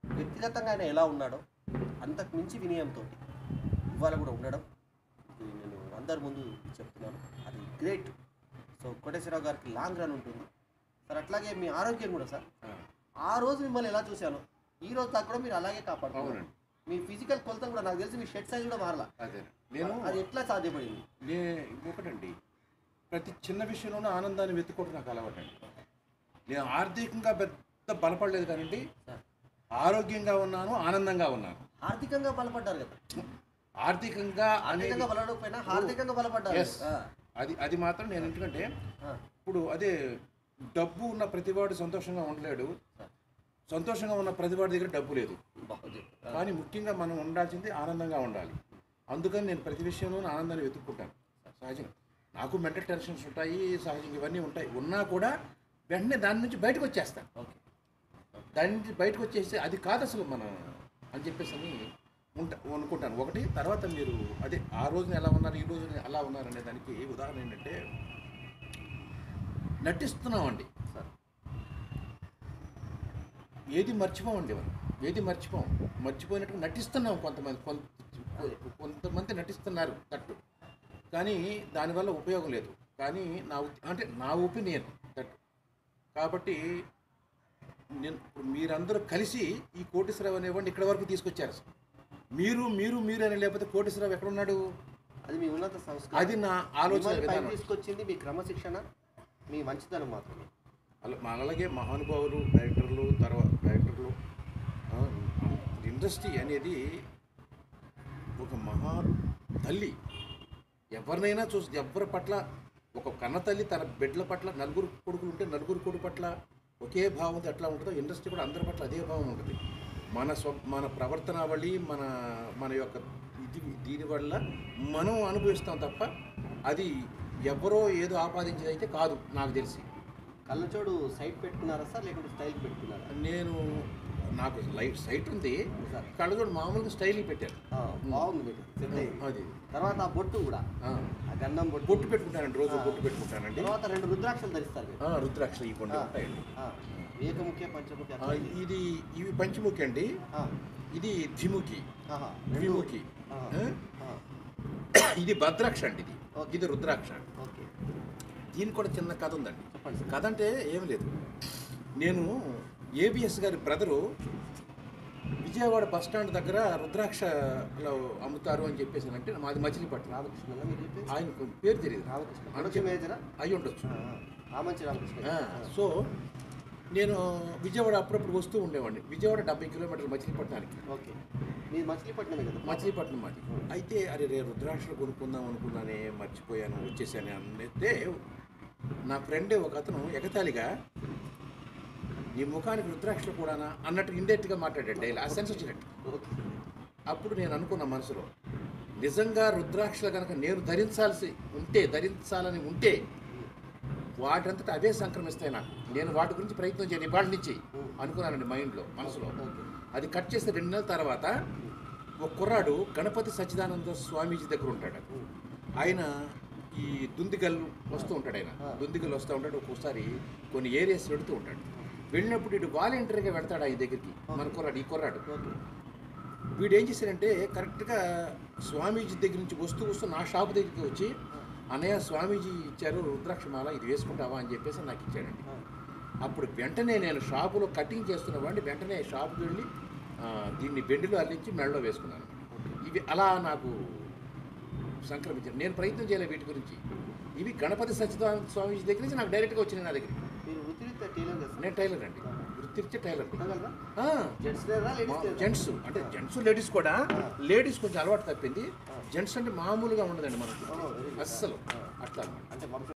వ్యక్తిగతంగా ఆయన ఎలా ఉన్నాడో అంతకు మించి వినయంతో ఇవాళ కూడా ఉండడం ఇది నేను అందరి ముందు చెప్తున్నాను అది గ్రేట్ సో కోటేశ్వరరావు గారికి లాంగ్ రన్ ఉంటుంది సార్ అట్లాగే మీ ఆరోగ్యం కూడా సార్ ఆ, ఆ రోజు మిమ్మల్ని ఎలా చూశాను ఈ రోజు దాకా కూడా మీరు అలాగే కాపాడుతున్నారు అవునండి మీ ఫిజికల్ కొలత కూడా నాకు తెలిసి మీ షర్ట్ సైజ్ కూడా మారలా అదే నేను అది ఎట్లా సాధ్యపడింది నే ఒకటండి ప్రతి చిన్న విషయంలోనూ ఆనందాన్ని వెతుక్కోవడం నాకు అలవాటండి నేను ఆర్థికంగా పెద్ద బలపడలేదు కానండి సార్ ఆరోగ్యంగా ఉన్నాను ఆనందంగా ఉన్నాను ఆర్థికంగా బలపడ్డారు కదా ఆర్థికంగా అనేది ఆర్థికంగా బలపడకపోయినా ఆర్థికంగా బలపడ్డారు Yes. ఆ, అది అది మాత్రం నేను ఎందుకంటే ఆ, ఇప్పుడు అదే డబ్బు ఉన్న ప్రతివాడు సంతోషంగా ఉండలేడు సార్. సంతోషంగా ఉన్న ప్రతివాడి దగ్గర డబ్బు లేదు బాగా చెప్పారు. ఆ, కానీ ముఖ్యంగా మనం ఉండాల్సింది ఆనందంగా ఉండాలి అందుకని నేను ప్రతి విషయంలోనూ ఆనందాన్ని వెతుక్కుంటాను సహజంగా నాకు మెంటల్ టెన్షన్స్ ఉంటాయి సహజంగా ఇవన్నీ ఉంటాయి ఉన్నా కూడా వెంటనే దాని నుంచి బయటకు వచ్చేస్తాను ఓకే దాని నుంచి బయటకు వచ్చేసి అది కాదు అసలు మనం అని చెప్పేసి అని ఉంటా అనుకుంటాను ఒకటి తర్వాత మీరు అదే ఆ రోజున ఎలా ఉన్నారు ఈ రోజున ఎలా ఉన్నారు అనే దానికి ఉదాహరణ ఏంటంటే నటిస్తున్నామండి సార్ ఏది మర్చిపోమండి మనం ఏది మర్చిపోం మర్చిపోయినట్టు నటిస్తున్నాం కొంతమంది కొంత కొంతమంది నటిస్తున్నారు తట్టు కానీ దానివల్ల ఉపయోగం లేదు కానీ నా ఉ- అంటే నా ఒపీనియన్ తట్టు కాబట్టి నేను ఇప్పుడు మీరందరూ కలిసి ఈ కోటేశ్వరరావు అనేవాడిని ఇక్కడ వరకు తీసుకొచ్చారు అసలు. మీరు మీరు మీరు అని లేకపోతే కోటేశ్వరరావు ఎక్కడున్నాడు అది మీ ఉన్నత సంస్కృతి అది నా ఆలోచన మిమ్మల్ని పైకి విధానం తీసుకొచ్చింది మీ క్రమశిక్షణ మీ మంచితనం మాత్రమే అలా మా అలాగే మహానుభావులు డైరెక్టర్లు తర్వాత డైరెక్టర్లు ఆ, ఇండస్ట్రీ అనేది ఒక మహా తల్లి ఎవరినైనా చూసి ఎవరి పట్ల ఒక కన్న తల్లి తన బిడ్డల పట్ల నలుగురు కొడుకులు ఉంటే నలుగురు కొడుకు పట్ల ఒకే భావంతో ఎట్లా ఉంటుందో ఇండస్ట్రీ కూడా అందరి పట్ల అదే భావం ఉంటుంది మన స్వ మన ప్రవర్తన వల్లి మన మన యొక్క ఇది దీనివల్ల మనం అనుభవిస్తాం తప్ప అది ఎవరో ఏదో ఆపాదించేది అయితే కాదు నాకు తెలిసి కళ్ళచోడు సైట్ పెట్టుకున్నారా సార్ లేకుంటే స్టైల్ పెట్టుకున్నారా నేను నాకు లైట్ సైట్ ఉంది సార్ కళ్ళజోడు మామూలుగా స్టైల్ పెట్టాను ఆ, బాగుంది మీకు సెట్ అయింది అది తర్వాత ఆ బొట్టు కూడా ఆ. ఆ గంధం బొట్టు బొట్టు పెట్టుకుంటానండి రోజు బొట్టు పెట్టుకుంటానండి తర్వాత రెండు రుద్రాక్షలు ధరిస్తారు మీరు ఆ, రుద్రాక్ష ఈ కొండ ఆ. ఉంటాయండి ఆ, ఏకముఖ్య పంచముఖ్య ఆ, అట్లా ఇది. ఇది ఇవి పంచముఖి అండి ఆ, ఇది ద్విముఖి ఆహా, రెండు- ద్విముఖి ఆహా, ఆ? ఆ, ఇది భద్రాక్ష అండి ఇది ఓకే. ఇది రుద్రాక్ష ఓకే దీనికి కూడా చిన్న కథ ఉందండి చెప్పండి సార్ కథ అంటే ఏం లేదు నేను ఏబిఎస్ గారి బ్రదరు విజయవాడ బస్ స్టాండ్ దగ్గర రుద్రాక్షలో అమ్ముతారు అని చెప్పేసి అంటే మాది మచిలీపట్నం రామకృష్ణ మీరు చెప్పేసి ఆయన పేరు తెలియదు రామకృష్ణ అని ప్రొడక్షన్ చెప్పి- మేనేజరా అయి ఉండొచ్చు ఆ, ఆ, రామంచి రామకృష్ణ ఆ, సో నేను విజయవాడ అప్పుడప్పుడు వస్తూ ఉండేవాడిని విజయవాడ డెబ్బై కిలోమీటర్లు మచిలీపట్నానికి ఓకే మీరు మచిలీపట్నమే కదా మచిలీపట్నం మాది అయితే అరే రే రుద్రాక్షలు కొనుక్కుందాం అనుకున్నానే మర్చిపోయాను వచ్చేసాను అంటే నా ఫ్రెండే ఒక అతను ఎగతాళిగా నీ ముఖానికి రుద్రాక్షలు కూడానా అన్నట్టు ఇండైరెక్ట్గా మాట్లాడాడు డైలీ ఆ సెన్స్ వచ్చినట్టు ఓకే అప్పుడు నేను అనుకున్న మనసులో నిజంగా రుద్రాక్షలు కనుక నేను ధరించాల్సి ఉంటే ధరించాలని ఉంటే వాటంతట అవే సంక్రమిస్తాయి నాకు నేను వాటి గురించి ప్రయత్నం చేయను ఇవాళ నుంచి అనుకున్నానండి మైండ్లో మనసులో ఓకే అది కట్ చేస్తే రెండు నెలల తర్వాత ఒక కుర్రాడు గణపతి సచ్చిదానంద స్వామీజీ దగ్గర ఉంటాడు ఆయన ఈ దుందిగల్ వస్తూ ఉంటాడు ఆయన దుందిగల్ వస్తూ ఉంటాడు ఒక్కోసారి కొన్ని ఏరియాస్ వెళుతూ ఉంటాడు వెళ్ళినప్పుడు ఇటు వాలంటీర్గా వెళ్తాడు ఆయన దగ్గరికి మన కుర్రాడు ఈ కుర్రాడు ఓకే వీడు ఏం చేశాడంటే కరెక్ట్గా స్వామీజీ దగ్గర నుంచి వస్తూ వస్తూ నా షాప్ దగ్గరికి వచ్చి అన్నయ్య స్వామీజీ ఇచ్చారు రుద్రాక్షమాల ఇది వేసుకుంటావా అని చెప్పేసి నాకు ఇచ్చాడండి ఆ, అప్పుడు వెంటనే నేను షాపులో కటింగ్ చేస్తున్న వాడిని వెంటనే షాపుకి వెళ్ళి ఆ, దీన్ని బెండిలో అల్లించి మెడలో వేసుకున్నాను ఇవి అలా నాకు సంక్రమించాను నేను ప్రయత్నం చేయలేదు వీటి గురించి ఇవి గణపతి సచ్చిదానంద స్వామీజీ దగ్గర నుంచి నాకు డైరెక్ట్గా వచ్చినాయి నా దగ్గరికి మీరు వృత్తిరీత్యా టైలర్ కదా నేను టైలర్ అండి వృత్తిరిచే టైలర్ కుట్టగలరా ఆ, జెంట్స్ లేదా లేడీస్ లేదా జెంట్స్ అంటే జెంట్స్ లేడీస్ కూడా లేడీస్ కొంచెం అలవాటు తప్పింది జెంట్స్ అంటే మామూలుగా ఉండదండి మనకి ఓ, very good. అస్సలు అట్లా అన్నమాట అంటే వంశ